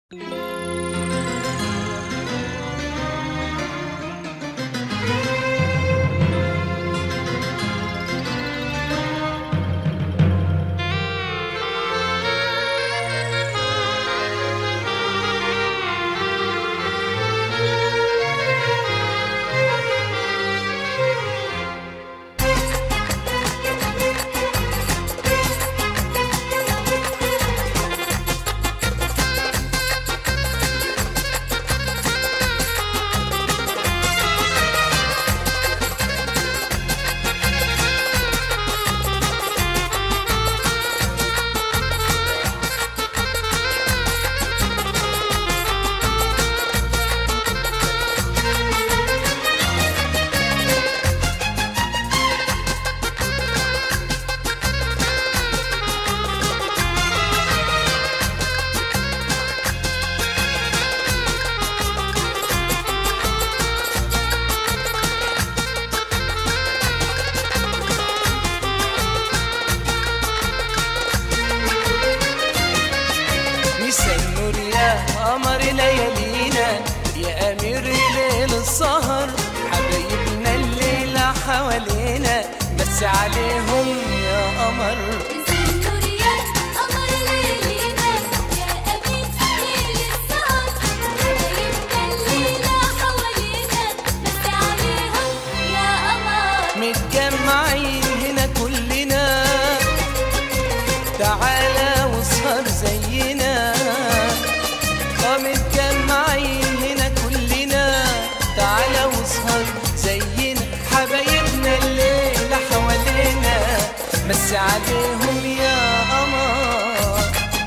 مسا النور يا قمر ليالينا يا أمير ليل السهر حبايبنا الليلة حوالينا بس عليهم يا قمر النور يا قمر ليلنا يا أمين ليل السهر حبايبنا الليلة حوالينا بس عليهم يا قمر متجمعين هنا كلنا تعالى واسهر زينا اه متجمعين هنا كلنا تعالى واسهر زينا حبايبنا الليلة حوالينا مس عليهم يا قمر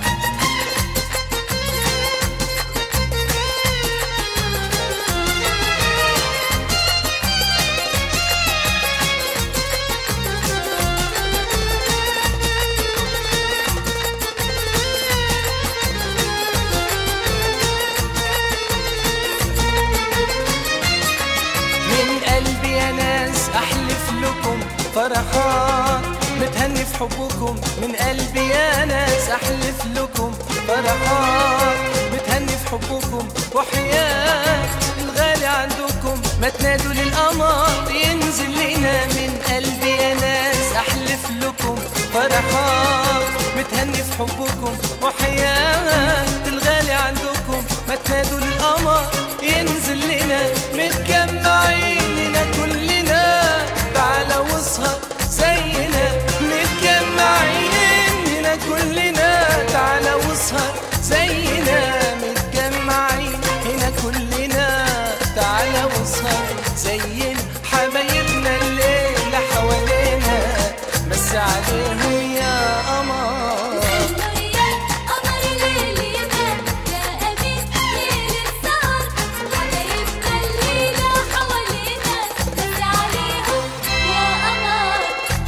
من قلبي يا ناس احلف لكم فرحان متهني في حبكم من قلبي يا ناس احلف لكم فرحان متهني في حبكم وحياة الغالي عندكم ما تنادوا للقمر ينزل لنا من قلبي يا ناس احلف لكم فرحان متهني في حبكم وحياة الغالي عندكم ما تنادوا للقمر ينزل لنا متجمعين هنا كلنا تعالى واسهر زينا متجمعين هنا كلنا تعالى واسهر زينا متجمعين هنا كلنا تعالى واسهر زينا حبايبنا الليلة حوالينا بس عليهم يا قمر النور يا قمر ليلنا يا أمين ليل السهر حبايبنا الليلة حوالينا بس عليهم يا قمر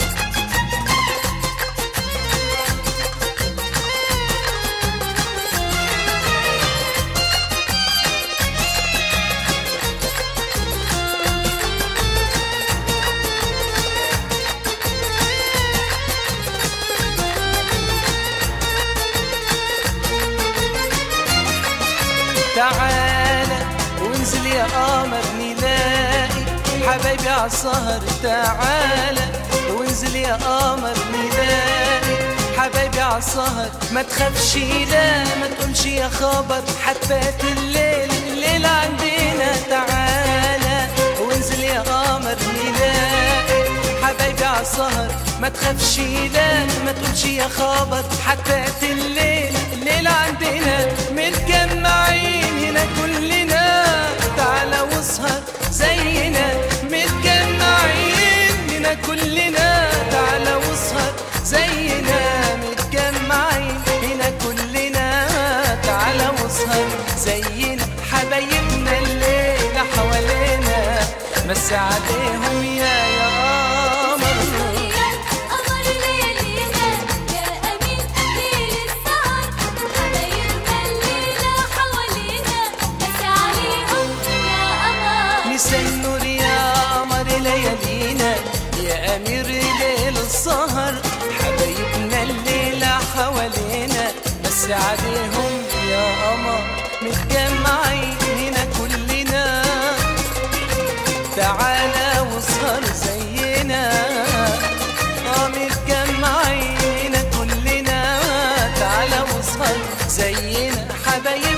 تعالى وانزل يا قمر نلاقي حبايبي عالسهر تعالى وانزل يا قمر نلاقي حبايبي عالسهر ما تخافش لا ما تقولش يا خبر حتى الليل الليل عندنا تعالى وانزل يا قمر نلاقي حبايبي عالسهر ما تخافش لا ما تقولش يا خبر حتى الليل الليل عندنا متجمعين هنا كلنا تعالى واسهر زينا متجمعين هنا كلنا تعالى واسهر زينا متجمعين هنا كلنا تعالى واسهر زينا حبايبنا الليلة حوالينا مس عليهم يا يا قمر يا قمر ليلنا يا أمين ليل السهر حبايبنا الليلة حوالينا بس عليهم يا قمر مسا النور يا قمر ليالينا يا أمير ليل السهر حبايبنا الليلة حوالينا بس عليهم يا قمر متجمعين هنا كلنا تعالى واسهر زينا اه متجمعين هنا كلنا تعالى واسهر زينا حبايب